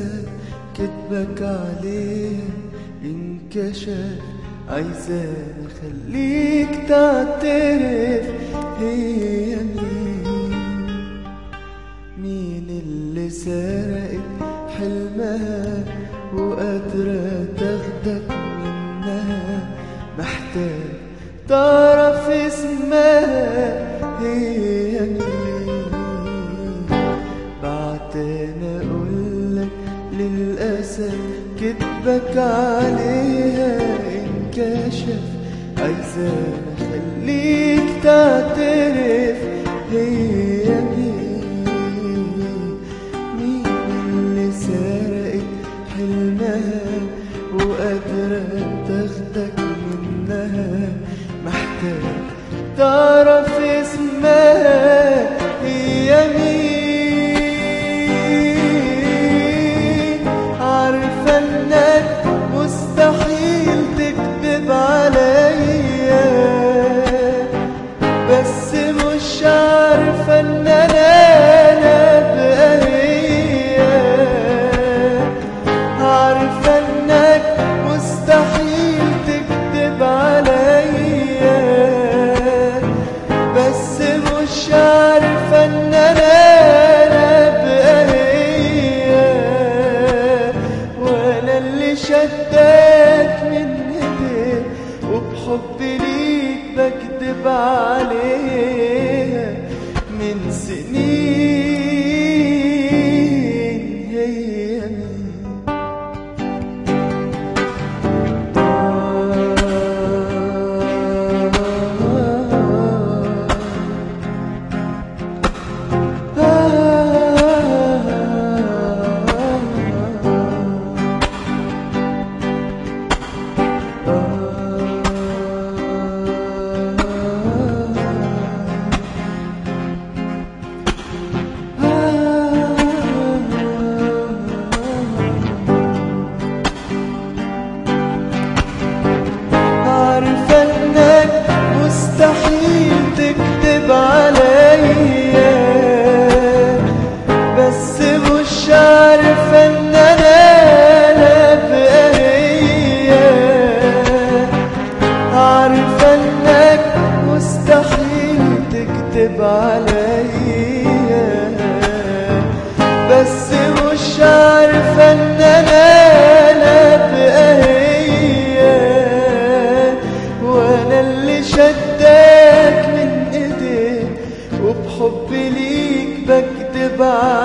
للأسف كدبك عليه انكشف عايزة اخليك تعترف هي مين مين اللي سرقت حلمها وقادرة تاخدك منها محتاج تعرف اسمها هي مين بعتنا اقولك للأسف كدبك عليها انكشف عايزة اخليك تعترف هي مين مين اللي سرقت حلمها وقادرة تاخدك منها محتاج تعرف اسمها هي مين عارفة انك مستحيل تكذب عليا بس مش عارفة ان انا ابقى هي عارفة انك مستحيل تكذب عليا بس مش عارفة ان انا ابقى هي وانا اللي شدك من ايديك وبحبي ليك بكدب عليها من سنين هي مين عارفة انك مستحيل تكذب عليا بس مش عارفة ان انا ابقى هي عارفة انك مستحيل تكذب عليا بس مش عارفة ان انا ابقى هي وانا اللي شدك من ايديك وبحبي ليك بكدب عليك